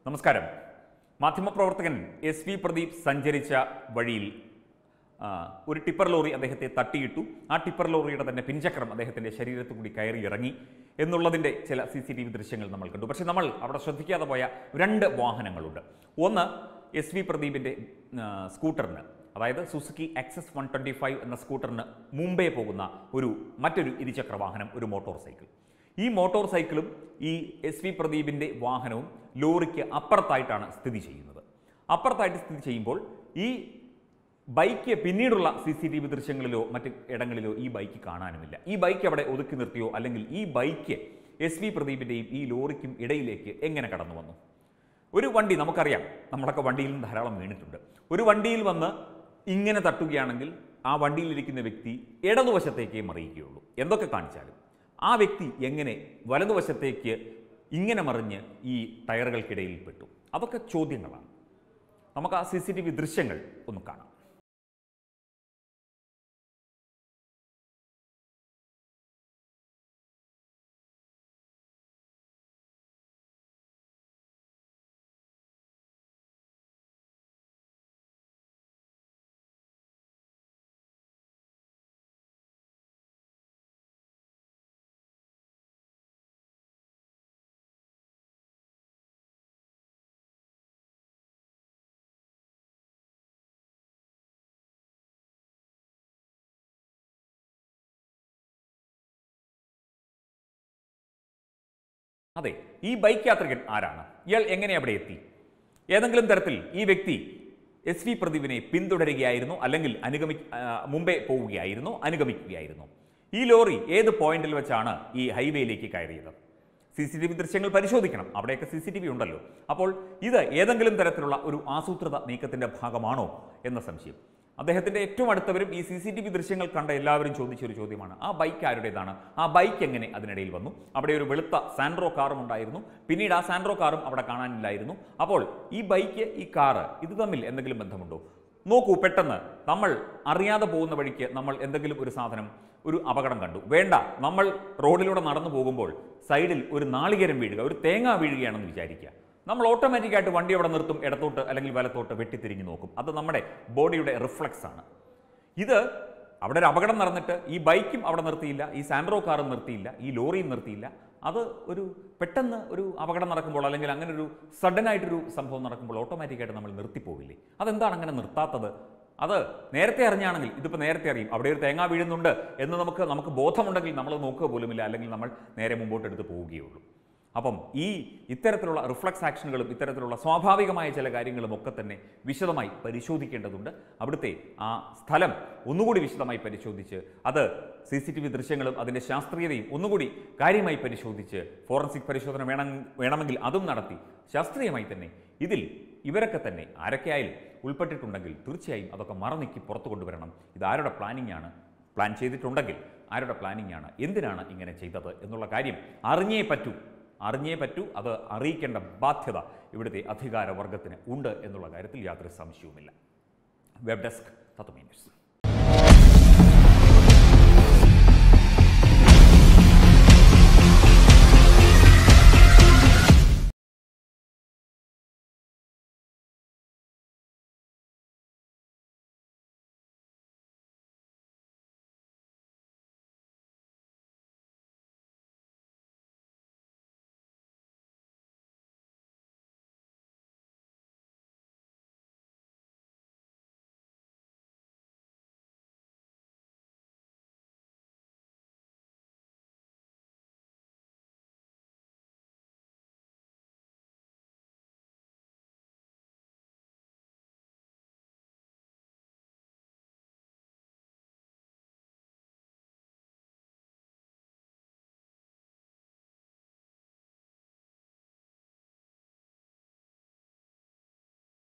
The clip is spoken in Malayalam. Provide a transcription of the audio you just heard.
നമസ്കാരം മാധ്യമപ്രവർത്തകൻ എസ് വി പ്രദീപ് സഞ്ചരിച്ച വഴിയിൽ ആ, ഒരു ടിപ്പർ ലോറി അദ്ദേഹത്തെ തട്ടിയിട്ടു ആ ടിപ്പർ ലോറിയുടെ തന്നെ പിൻചക്രം അദ്ദേഹത്തിന്റെ ശരീരത്തിൽ കൂടി കയറി ഇറങ്ങി എന്നുള്ളതിന്റെ ചില സി സി ടി വി ദൃശ്യങ്ങൾ നമ്മൾ കണ്ടു പക്ഷേ നമ്മൾ അവിടെ ശ്രദ്ധിക്കാതെ പോയ രണ്ട് വാഹനങ്ങളുണ്ട് ഒന്ന് എസ് വി പ്രദീപിന്റെ ആ, സ്കൂട്ടറിന് അതായത് Suzuki Access one twenty five എന്ന സ്കൂട്ടറിന് മുമ്പേ പോകുന്ന ഒരു മറ്റൊരു ഇരുചക്ര വാഹനം ഒരു മോട്ടോർ സൈക്കിൾ ഈ മോട്ടോർ സൈക്കിളും ഈ എസ് വി പ്രദീപിൻ്റെ വാഹനവും ലോറിക്ക് അപ്പുറത്തായിട്ടാണ് സ്ഥിതി ചെയ്യുന്നത് അപ്പുറത്തായിട്ട് സ്ഥിതി ചെയ്യുമ്പോൾ ഈ ബൈക്ക് പിന്നീടുള്ള സി സി ടി വി ദൃശ്യങ്ങളിലോ മറ്റ് ഇടങ്ങളിലോ ഈ ബൈക്ക് കാണാനുമില്ല ഈ ബൈക്ക് അവിടെ ഒതുക്കി നിർത്തിയോ അല്ലെങ്കിൽ ഈ ബൈക്ക് എസ് വി പ്രദീപിൻ്റെയും ഈ ലോറിക്കും ഇടയിലേക്ക് എങ്ങനെ കടന്നു വന്നു ഒരു വണ്ടി നമുക്കറിയാം നമ്മളൊക്കെ വണ്ടിയിൽ നിന്ന് ധാരാളം വീണിട്ടുണ്ട് ഒരു വണ്ടിയിൽ വന്ന് ഇങ്ങനെ തട്ടുകയാണെങ്കിൽ ആ വണ്ടിയിലിരിക്കുന്ന വ്യക്തി ഇടതുവശത്തേക്കേ മറിയുകയുള്ളൂ എന്തൊക്കെ കാണിച്ചാലും ആ വ്യക്തി എങ്ങനെ വലതുവശത്തേക്ക് ഇങ്ങനെ മറിഞ്ഞ് ഈ ടയറുകൾക്കിടയിൽ പെട്ടു അതൊക്കെ ചോദ്യങ്ങളാണ് നമുക്ക് ആ സി സി ടി വി ദൃശ്യങ്ങൾ ഒന്ന് കാണാം അതെ ഈ ബൈക്ക് യാത്രികൻ ആരാണ് ഇയാൾ എങ്ങനെ അവിടെ എത്തി ഏതെങ്കിലും തരത്തിൽ ഈ വ്യക്തി എസ് വി പ്രദീപിനെ പിന്തുടരുകയായിരുന്നു അല്ലെങ്കിൽ അനുഗമി ആ, മുമ്പേ പോവുകയായിരുന്നു അനുഗമിക്കുകയായിരുന്നു ഈ ലോറി ഏത് പോയിന്റിൽ വെച്ചാണ് ഈ ഹൈവേയിലേക്ക് കയറിയത് സി സി ടി വി ദൃശ്യങ്ങൾ പരിശോധിക്കണം അവിടെയൊക്കെ സി സി ടി വി ഉണ്ടല്ലോ അപ്പോൾ ഇത് ഏതെങ്കിലും തരത്തിലുള്ള ഒരു ആസൂത്രിത നീക്കത്തിന്റെ ഭാഗമാണോ എന്ന സംശയം അദ്ദേഹത്തിന്റെ ഏറ്റവും അടുത്തവരും ഈ സി സി ടി വി ദൃശ്യങ്ങൾ കണ്ട എല്ലാവരും ചോദിച്ച ഒരു ചോദ്യമാണ് ആ ബൈക്ക് ആരുടേതാണ് ആ ബൈക്ക് എങ്ങനെ അതിനിടയിൽ വന്നു അവിടെ ഒരു വെളുത്ത സാൻഡ്രോ കാറും ഉണ്ടായിരുന്നു പിന്നീട് ആ സാൻഡ്രോ കാറും അവിടെ കാണാനില്ലായിരുന്നു അപ്പോൾ ഈ ബൈക്ക് ഈ കാറ് ഇത് തമ്മിൽ എന്തെങ്കിലും ബന്ധമുണ്ടോ നോക്കൂ പെട്ടെന്ന് നമ്മൾ അറിയാതെ പോകുന്ന വഴിക്ക് നമ്മൾ എന്തെങ്കിലും ഒരു സാധനം ഒരു അപകടം കണ്ടു വേണ്ട നമ്മൾ റോഡിലൂടെ നടന്നു പോകുമ്പോൾ സൈഡിൽ ഒരു നാളികേരം വീഴുക ഒരു തേങ്ങ വീഴുകയാണെന്ന് വിചാരിക്കുക നമ്മൾ ഓട്ടോമാറ്റിക്കായിട്ട് വണ്ടി അവിടെ നിർത്തും ഇടത്തോട്ട് അല്ലെങ്കിൽ വലത്തോട്ട് വെട്ടിത്തിരിഞ്ഞ് നോക്കും അത് നമ്മുടെ ബോഡിയുടെ റിഫ്ലക്സ് ആണ് ഇത് അവിടെ ഒരു അപകടം നടന്നിട്ട് ഈ ബൈക്കും അവിടെ നിർത്തിയില്ല ഈ സാൻഡ്രോ കാറും നിർത്തിയില്ല ഈ ലോറിയും നിർത്തിയില്ല അത് ഒരു പെട്ടെന്ന് ഒരു അപകടം നടക്കുമ്പോൾ അല്ലെങ്കിൽ അങ്ങനെ ഒരു സഡൻ ആയിട്ടൊരു സംഭവം നടക്കുമ്പോൾ ഓട്ടോമാറ്റിക്കായിട്ട് നമ്മൾ നിർത്തിപ്പോവില്ലേ അതെന്താണ് അങ്ങനെ നിർത്താത്തത് അത് നേരത്തെ അറിഞ്ഞാണെങ്കിൽ ഇതിപ്പോൾ നേരത്തെ അറിയും അവിടെ ഒരു തേങ്ങ വീഴുന്നുണ്ട് എന്ന് നമുക്ക് നമുക്ക് ബോധമുണ്ടെങ്കിൽ നമ്മൾ നോക്കുക പോലുമില്ല അല്ലെങ്കിൽ നമ്മൾ നേരെ മുമ്പോട്ട് എടുത്ത് പോവുകയുള്ളൂ അപ്പം ഈ ഇത്തരത്തിലുള്ള റിഫ്ലക്സ് ആക്ഷനുകളും ഇത്തരത്തിലുള്ള സ്വാഭാവികമായ ചില കാര്യങ്ങളും ഒക്കെ തന്നെ വിശദമായി പരിശോധിക്കേണ്ടതുണ്ട് അവിടുത്തെ ആ സ്ഥലം ഒന്നുകൂടി വിശദമായി പരിശോധിച്ച് അത് സി സി ടി വി ദൃശ്യങ്ങളും അതിൻ്റെ ശാസ്ത്രീയതയും ഒന്നുകൂടി കാര്യമായി പരിശോധിച്ച് ഫോറൻസിക് പരിശോധന വേണം വേണമെങ്കിൽ അതും നടത്തി ശാസ്ത്രീയമായി തന്നെ ഇതിൽ ഇവരൊക്കെ തന്നെ ആരൊക്കെയായാലും ഉൾപ്പെട്ടിട്ടുണ്ടെങ്കിൽ തീർച്ചയായും അതൊക്കെ മറനീക്കി പുറത്തു കൊണ്ടുവരണം ഇത് ആരുടെ പ്ലാനിംഗ് ആണ് പ്ലാൻ ചെയ്തിട്ടുണ്ടെങ്കിൽ ആരുടെ പ്ലാനിംഗ് ആണ് എന്തിനാണ് ഇങ്ങനെ ചെയ്തത് എന്നുള്ള കാര്യം അറിഞ്ഞേ പറ്റൂ അറിഞ്ഞേ പറ്റൂ അത് അറിയിക്കേണ്ട ബാധ്യത ഇവിടുത്തെ അധികാര വർഗത്തിന് ഉണ്ട് എന്നുള്ള കാര്യത്തിൽ യാതൊരു സംശയവുമില്ല വെബ് ഡെസ്ക് തത്വമേ ന്യൂസ്